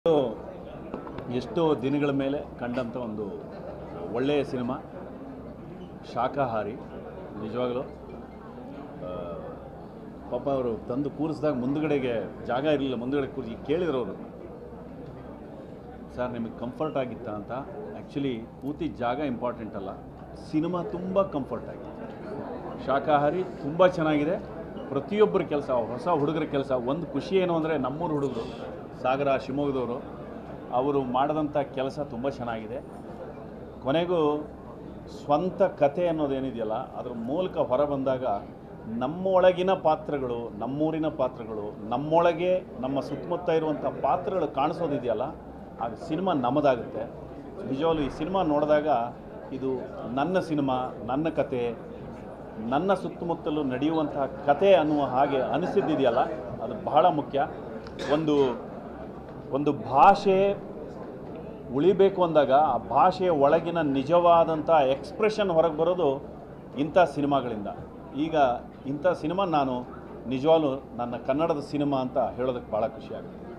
ಎಷ್ಟೋ ದಿನಗಳ ಮೇಲೆ ಕಂಡಂಥ ಒಂದು ಒಳ್ಳೆಯ ಸಿನಿಮಾ ಶಾಕಾಹಾರಿ ನಿಜವಾಗಲೂ ಆ, ಪಾಪ ಅವರು ತಂದು ಕೂರಿಸಿದಾಗ ಮುಂದುಗಡೆಗೆ ಜಾಗ ಇರಲಿಲ್ಲ ಮುಂದುಗಡೆ ಕೂರಿಸಿ ಕೇಳಿದ್ರು ಅವರು ಸರ್ ನಿಮಗೆ ಕಂಫರ್ಟ್ ಆಗಿತ್ತಾ ಅಂತ ಆ್ಯಕ್ಚುಲಿ ಕೂತಿದ್ದ ಜಾಗ ಇಂಪಾರ್ಟೆಂಟ್ ಅಲ್ಲ ಸಿನಿಮಾ ತುಂಬ ಕಂಫರ್ಟ್ ಆಗಿದೆ ಶಾಕಾಹಾರಿ ತುಂಬ ಚೆನ್ನಾಗಿದೆ ಪ್ರತಿಯೊಬ್ಬರ ಕೆಲಸ ಹೊಸ ಹುಡುಗರ ಕೆಲಸ ಒಂದು ಖುಷಿ ಏನು ಅಂದರೆ ನಮ್ಮೂರು ಹುಡುಗರು ಸಾಗರ ಶಿವಮೊಗ್ಗದವರು ಅವರು ಮಾಡಿದಂಥ ಕೆಲಸ ತುಂಬ ಚೆನ್ನಾಗಿದೆ ಕೊನೆಗೂ ಸ್ವಂತ ಕತೆ ಅನ್ನೋದೇನಿದೆಯಲ್ಲ ಅದ್ರ ಮೂಲಕ ಹೊರ ಬಂದಾಗ ನಮ್ಮೊಳಗಿನ ಪಾತ್ರಗಳು ನಮ್ಮೂರಿನ ಪಾತ್ರಗಳು ನಮ್ಮೊಳಗೆ ನಮ್ಮ ಸುತ್ತಮುತ್ತ ಇರುವಂಥ ಪಾತ್ರಗಳು ಕಾಣಿಸೋದಿದೆಯಲ್ಲ ಆಗ ಸಿನಿಮಾ ನಮ್ಮದಾಗುತ್ತೆ ನಿಜವಾಗ್ಲೂ ಈ ಸಿನಿಮಾ ನೋಡಿದಾಗ ಇದು ನನ್ನ ಸಿನಿಮಾ ನನ್ನ ಕತೆ ನನ್ನ ಸುತ್ತಮುತ್ತಲು ನಡೆಯುವಂತಹ ಕತೆ ಅನ್ನುವ ಹಾಗೆ ಅನಿಸಿದ್ದಿದೆಯಲ್ಲ ಅದು ಬಹಳ ಮುಖ್ಯ ಒಂದು ಒಂದು ಭಾಷೆ ಉಳಿಬೇಕು ಅಂದಾಗ ಆ ಭಾಷೆಯ ಒಳಗಿನ ನಿಜವಾದಂಥ ಎಕ್ಸ್ಪ್ರೆಷನ್ ಹೊರಗೆ ಬರೋದು ಇಂಥ ಸಿನಿಮಾಗಳಿಂದ ಈಗ ಇಂಥ ಸಿನಿಮಾ ನಾನು ನಿಜವಾಗ್ಲೂ ನನ್ನ ಕನ್ನಡದ ಸಿನಿಮಾ ಅಂತ ಹೇಳೋದಕ್ಕೆ ಭಾಳ ಖುಷಿ ಆಗುತ್ತೆ